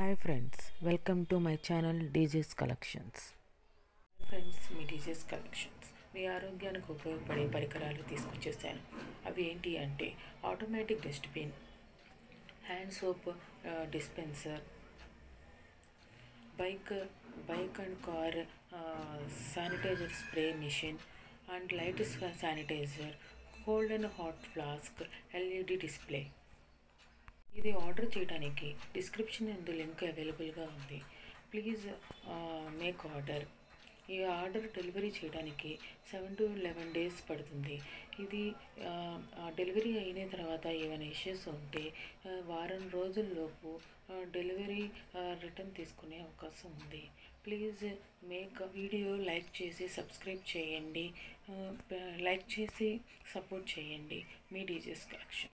hi friends welcome to my channel DJ's collections friends మీ DJ's collections మీ ఆరోగ్యానికి ఉపయోగపడే పరికరాలు తీసుకొచ్చేసాను అవి ఏంటి అంటే automatic dustbin hand soap dispenser bike bike and car sanitiser spray machine and light sanitiser cold and hot flask LED display ఇది ఆర్డర్ చేయడానికి డిస్క్రిప్షన్ ఎందు లింక్ అవైలబుల్గా ఉంది ప్లీజ్ మేక్ ఆర్డర్ ఈ ఆర్డర్ డెలివరీ చేయడానికి సెవెన్ టు లెవెన్ డేస్ పడుతుంది ఇది delivery అయిన తర్వాత ఏమైనా ఇష్యూస్ ఉంటే ఆ, వారం రోజుల్లోపు డెలివరీ రిటర్న్ తీసుకునే అవకాశం ఉంది ప్లీజ్ మేక్ వీడియో లైక్ చేసి సబ్స్క్రైబ్ చేయండి లైక్ చేసి సపోర్ట్ చేయండి మీ డీజేస్ కలెక్షన్